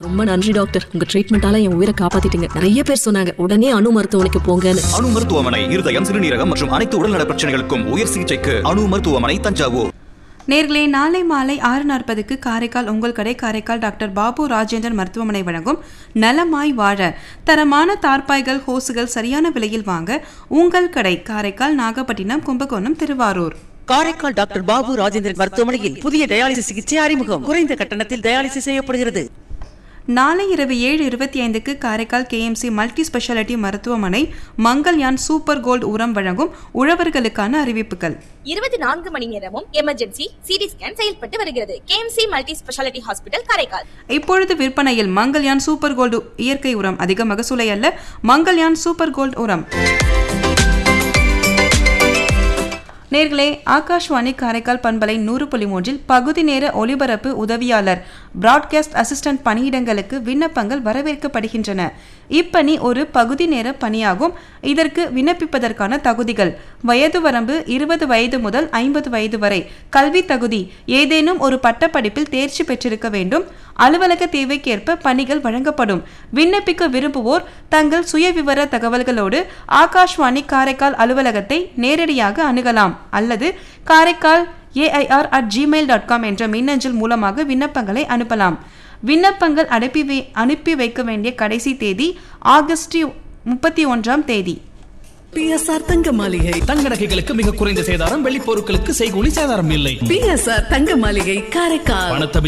ரொம்ப நன்றி டாக்டர் உங்க ட்ரீட்மெண்டால என் உயிரை காப்பாத்திட்டீங்க நிறைய பேர் சொன்னாங்க உடனே அணு மருத்துவமனைக்கு போங்கன்னு அணு மருத்துவமனை இருதயம் சிறுநீரகம் மற்றும் அனைத்து உடல்நல பிரச்சனைகளுக்கும் உயர் சிகிச்சைக்கு அணு மருத்துவமனை தஞ்சாவூர் நேர்களே நாளை மாலை ஆறு நாற்பதுக்கு காரைக்கால் உங்கள் கடை காரைக்கால் டாக்டர் பாபு ராஜேந்தர் மருத்துவமனை வழங்கும் நலமாய் வாழ தரமான தார்பாய்கள் ஹோசுகள் சரியான விலையில் வாங்க உங்கள் கடை காரைக்கால் நாகப்பட்டினம் கும்பகோணம் திருவாரூர் காரைக்கால் டாக்டர் பாபு ராஜேந்திரன் மருத்துவமனையில் புதிய டயாலிசிஸ் சிகிச்சை அறிமுகம் குறைந்த கட்டணத்தில் டயாலிசிஸ் செய்யப்படுகிறது நாளை இரவு ஏழு இருபத்தி ஐந்துக்கு காரைக்கால் கேஎம்சி மல்டி ஸ்பெஷாலிட்டி மருத்துவமனை மங்கள்யான் சூப்பர் கோல்டு உரம் வழங்கும் உழவர்களுக்கான அறிவிப்புகள் இருபத்தி நான்கு மணி நேரமும் எமர்ஜென்சி சிடி ஸ்கேன் செயல்பட்டு வருகிறது KMC multi speciality hospital Karaikal இப்பொழுது விற்பனையில் மங்கள்யான் சூப்பர் கோல்டு இயற்கை உரம் அதிக மகசூலை அல்ல மங்கள்யான் சூப்பர் கோல்டு உரம் நேர்களே ஆகாஷ்வாணி காரைக்கால் பண்பலை நூறு புள்ளி மூன்றில் பகுதி நேர ஒலிபரப்பு உதவியாளர் பிராட்காஸ்ட் அசிஸ்டன்ட் பணியிடங்களுக்கு விண்ணப்பங்கள் வரவேற்கப்படுகின்றன இப்பணி ஒரு பகுதி நேர பணியாகும் இதற்கு விண்ணப்பிப்பதற்கான தகுதிகள் வயது வரம்பு இருபது வயது முதல் ஐம்பது வயது வரை கல்வி தகுதி ஏதேனும் ஒரு பட்டப்படிப்பில் தேர்ச்சி பெற்றிருக்க வேண்டும் அலுவலக தேவைக்கேற்ப பணிகள் வழங்கப்படும் விண்ணப்பிக்க விரும்புவோர் தங்கள் சுயவிவர தகவல்களோடு ஆகாஷ்வாணி காரைக்கால் அலுவலகத்தை நேரடியாக அணுகலாம் அல்லது Karaikal AIR at Gmail dot com என்ற மின்னஞ்சல் மூலமாக விண்ணப்பங்களை அனுப்பலாம் விண்ணப்பங்கள் அனுப்பி வை அனுப்பி வைக்க வேண்டிய கடைசி தேதி ஆகஸ்ட் முப்பத்தி ஒன்றாம் தேதி பிஎஸ்ஆர் தங்க மாளிகை தங்க நகைகளுக்கு மிக குறைந்த சேதாரம் வெள்ளி பொருட்களுக்கு செய்கூலி சேதாரம் இல்லை பிஎஸ்ஆர் தங்க மாளிகை காரைக்கால் பணத்தை